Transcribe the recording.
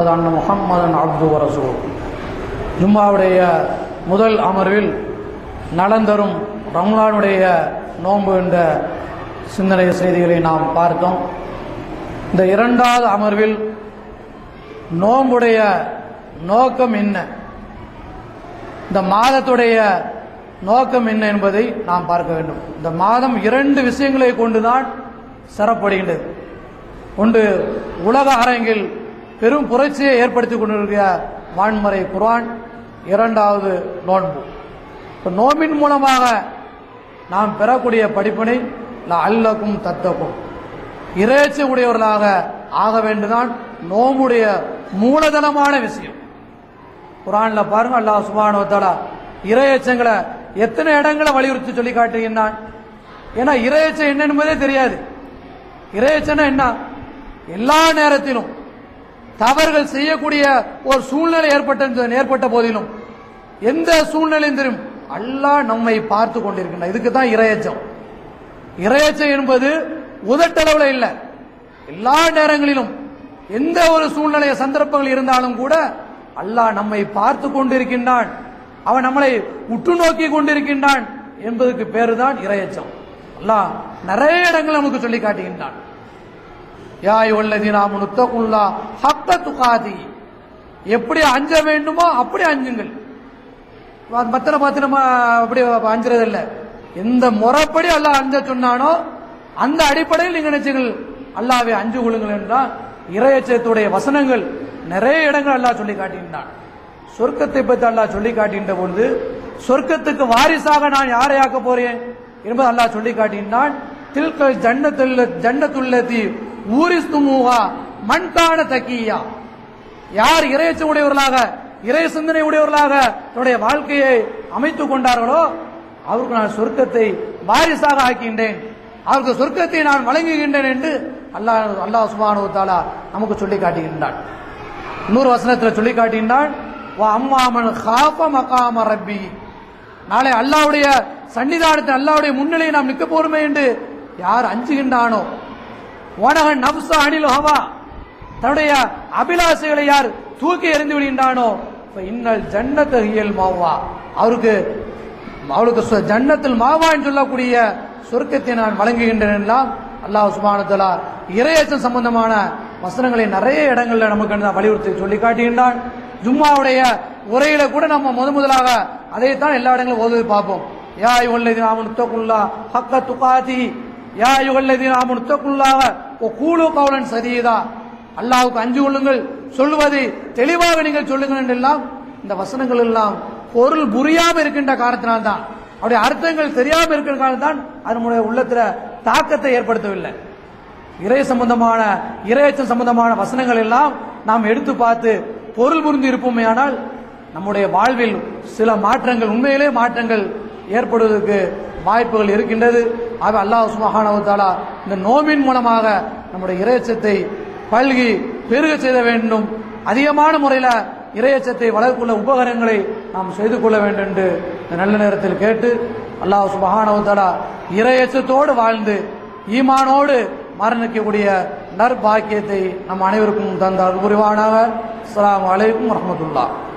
அன்ன முஹம்மதன் அப்து ரசூல் ஜும்மாவுடைய முதல் அமர்வில் நலந்தரும் ரம்லானுடைய நோன்பு என்ற சிந்தனை செய்திகளை நாம் பார்த்தோம் இந்த இரண்டாவது அமர்வில் நோன்புடைய நோக்கம் என்ன இந்த மாதத்துடைய நோக்கம் என்ன என்பதை நாம் பார்க்க வேண்டும் இந்த மாதம் இரண்டு விஷயங்களை கொண்டுதான் சிறப்படுகின்றது ஒன்று உலக அரங்கில் பெரும் புரட்சியை ஏற்படுத்தி கொண்டிருக்கிற வான்மறை குர்ஆன் இரண்டாவது நோன்பு இப்ப நோம்பின் மூலமாக நாம் பெறக்கூடிய படிப்பினை அல்லக்கும் தத்தக்கும் இறைச்சி உடையவர்களாக ஆக வேண்டுதான் நோம்புடைய மூலதனமான விஷயம் குரான்ல பாருங்க அல்லாஹ் சுபானு தஆலா இறையச்சங்களை எத்தனை இடங்களை வலியுறுத்தி சொல்லி காட்டுகின்றான் ஏன்னா இறையச்சம் என்ன என்பதே தெரியாது இறையச்சனா என்ன எல்லா நேரத்திலும் தவறுகள் செய்யக்கூடிய ஒரு சூழ்நிலை ஏற்பட்ட ஏற்பட்ட போதிலும் எந்த சூழ்நிலையும் தெரியும் அல்லாஹ் நம்மை பார்த்து கொண்டிருக்கின்றார் இதுக்கு தான் இரையச்சம் இரையச்சம் என்பது உதட்டளவுல இல்ல எல்லா நேரங்களிலும் எந்த ஒரு சூழ்நிலை சந்தர்ப்பங்கள் இருந்தாலும் கூட அல்லாஹ் நம்மை பார்த்து கொண்டிருக்கின்றான் அவன் நம்மளை உற்று நோக்கி கொண்டிருக்கின்றான் என்பதற்கு பேரு தான் இரையச்சம் அல்லாஹ் நிறைய இடங்கள் நமக்கு சொல்லி காட்டுகின்றான் யாய் உள்ளதீனா முத்தகுல்லா ஹக்க துகாதி எப்படி அஞ்ச வேண்டுமோ அப்படி அஞ்சுங்கள் மத்தனை பார்த்து நம்ம அப்படி அஞ்சுறது இல்ல எந்த முறைப்படி அல்லாஹ் அஞ்ச சொன்னானோ அந்த அடிப்படையில் நீங்க நினைச்சுங்கள் அல்லாவே அஞ்சு கொள்ளுங்கள் என்றால் இறையச்சத்துடைய வசனங்கள் நிறைய இடங்கள் அல்லாஹ் சொல்லி காட்டுகின்றான் சொர்க்கத்தை பற்றி அல்லாஹ் சொல்லி காட்டுகின்ற பொழுது சொர்க்கத்துக்கு வாரிசாக நான் யாரை ஆக்க போறேன் என்பது அல்லாஹ் சொல்லி காட்டுகின்றான் தில்கல் ஜன்னத்துள்ள ஜன்னத்துள்ளதி ஊரிஸ்துமூகா மண்கான தக்கியா யார் இறையச்ச உடையவர்களாக இறை சிந்தனை உடையவர்களாக தன்னுடைய வாழ்க்கையை அமைத்துக் கொண்டார்களோ அவருக்கு நான் சொர்க்கத்தை வாரிசாக ஆக்கின்றேன் அவருக்கு சொர்க்கத்தை நான் வழங்குகின்றேன் என்று அல்லாஹ் அல்லாஹ் சுபானு தாலா நமக்கு சொல்லி காட்டுகின்றான் இன்னொரு வசனத்தில் சொல்லி காட்டுகின்றான் அம்மாமன் ஹாஃப மகாம ரப்பி நாளை அல்லாவுடைய சன்னிதானத்தை அல்லாவுடைய முன்னிலையை நாம் நிற்க போறோமே என்று யார் அஞ்சுகின்றானோ ஓனகன் நப்சா அணில் ஹவா தன்னுடைய அபிலாசைகளை யார் தூக்கி எறிந்து விடுகின்றானோ இன்னல் ஜன்னத்தகியல் மாவா அவருக்கு அவளுக்கு ஜன்னத்தில் மாவான்னு சொல்லக்கூடிய சொர்க்கத்தை நான் வழங்குகின்றேன் எல்லாம் அல்லாஹ் சுபானத்தலா இரையச்சம் சம்பந்தமான வசனங்களை நிறைய இடங்கள்ல நமக்கு வலியுறுத்தி சொல்லி காட்டுகின்றான் ஜும்மாவுடைய உரையில கூட நம்ம முத முதலாக அதைத்தான் எல்லா இடங்களும் ஓதுவது பார்ப்போம் யா யுவல்லதி நாம நுத்தகுல்லா ஹக்க துகாதி யா யுவல்லதி நாம நுத்தகுல்லாக ஓ கூலு கவுலன் சதீதா அல்லாவுக்கு அஞ்சு கொள்ளுங்கள் சொல்லுவதை தெளிவாக நீங்கள் சொல்லுங்கள் என்றெல்லாம் இந்த வசனங்கள் எல்லாம் பொருள் புரியாம இருக்கின்ற காரணத்தினால்தான் அவருடைய அர்த்தங்கள் தெரியாம இருக்கிற காரணத்தான் அதனுடைய உள்ளத்துல தாக்கத்தை ஏற்படுத்தவில்லை இறை சம்பந்தமான இறையச்சம் சம்பந்தமான வசனங்கள் எல்லாம் நாம் எடுத்து பார்த்து பொருள் புரிந்து இருப்போமே ஆனால் நம்முடைய வாழ்வில் சில மாற்றங்கள் உண்மையிலே மாற்றங்கள் ஏற்படுவதற்கு வாய்ப்புகள் இருக்கின்றது ஆக அல்லாஹ் சுமகானவத்தாலா இந்த நோம்பின் மூலமாக நம்முடைய இறையச்சத்தை பல்கி பெருக செய்த வேண்டும் அதிகமான முறையில் இறையச்சத்தை வளர்க்குள்ள உபகரணங்களை நாம் செய்து கொள்ள வேண்டும் என்று நல்ல நேரத்தில் கேட்டு அல்லாஹ் சுபஹானவத்தாலா இறையச்சத்தோடு வாழ்ந்து ஈமானோடு மரணிக்கக்கூடிய நற்பாக்கியத்தை நம் அனைவருக்கும் தந்தார் புரிவானாக அஸ்லாம் வலைக்கும் வரமத்துல்லா